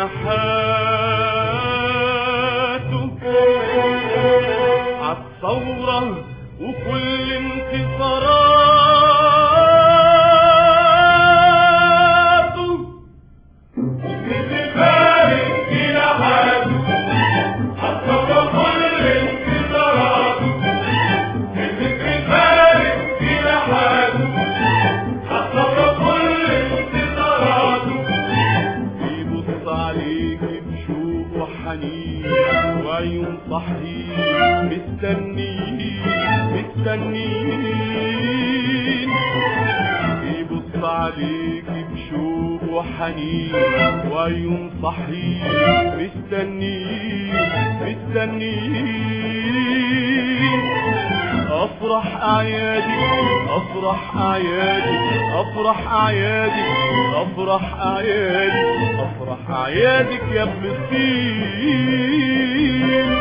جناحاته عالثورة وكل انتصاراته بيبص عليك بشوق وحنين وعيون صحيح مستنيين مستنيين بيبص عليك بشوق وحنين وعيون صحيح مستنيين مستنيين افرح اعيادي افرح اعيادي افرح اعيادي افرح اعيادي افرح اعيادك يا فلسطين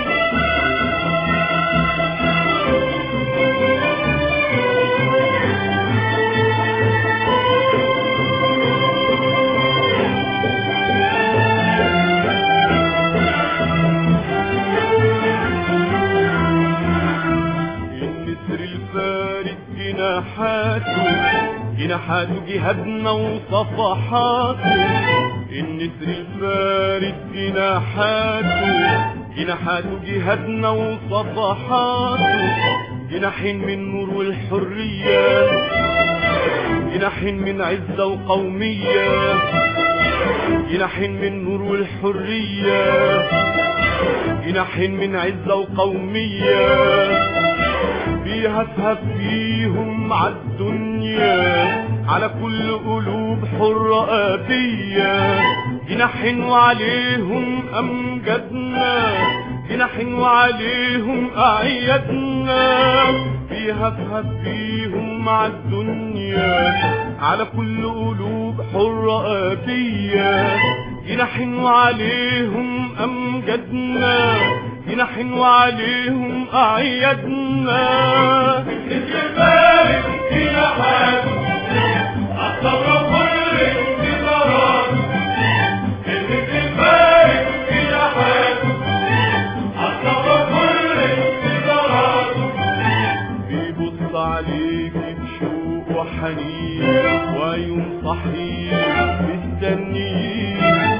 النسر الفارد جناحاته جناحاته جهادنا وصفحاته النسر الفارد جناحاته جناحاته جهادنا وصفحاته جناحين من نور والحرية جناحين من عزة وقومية جناحين من نور والحرية جناحين من عزة وقومية بيهفهف فيهم عالدنيا على كل قلوب حرة آبية جناحين وعليهم أمجدنا جناحين وعليهم أعيادنا بيهفهف فيهم عالدنيا على كل قلوب حرة آبية جناحين وعليهم أمجدنا جناحين وعليهم أعيادنا بيبص عليك بشوق وحنين وعيون صحيح مستنيين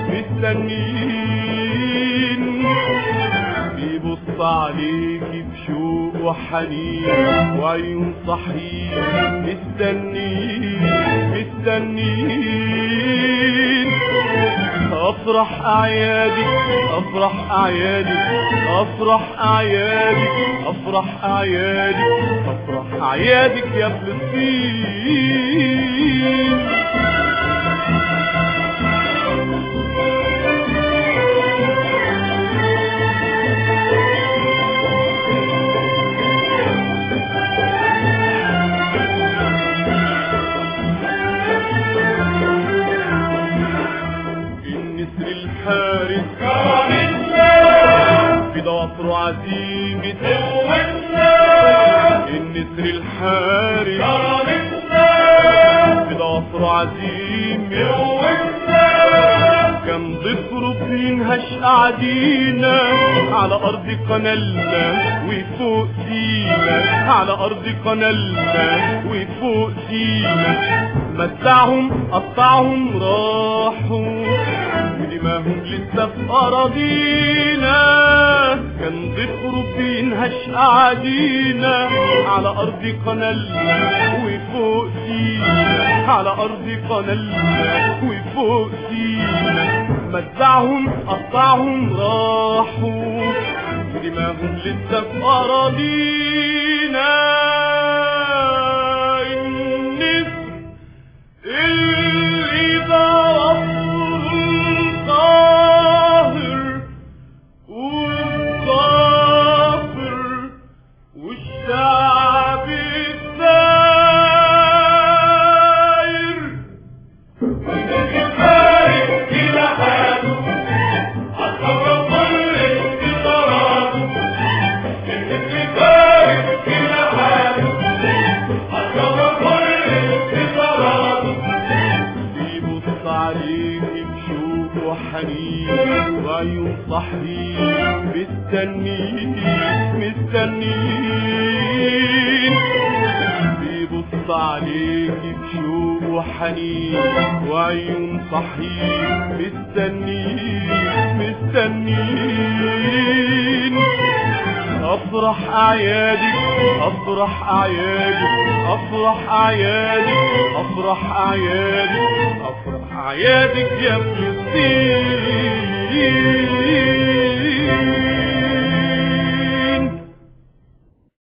مستنيين بيبص عليك بشوق وحنين وعيون صحيح مستنيين مستنيين افرح اعيادي افرح اعيادي افرح اعيادي افرح اعيادي افرح اعيادك يا فلسطين النسر الحارس في ضوافره عزيمة النسر الحارس في ضوافره عزيمة كان ضفره بينهش قعدينا على أرض قنالنا وفوق سينا على أرض قنالنا وفوق سينا متعهم قطعهم راحوا ودماهم لسه في أراضينا كان ضفره بينهش قعدينا على أرض قنالنا وفوق سينا على أرض قنالنا وفوق سينا متعهم قطعهم راحوا ودماهم لسه في أراضينا النسر اللي ضربه القاهر والظافر والشعب الثاير بيبص عليك بشوق وحنين وعيون صحيح مستنين مستنين بيبص عليك بشوق وحنين وعيون صحيح مستنين مستنين افرح اعيادك افرح اعيادك افرح اعيادك افرح اعيادك افرح اعيادك يا فلسطين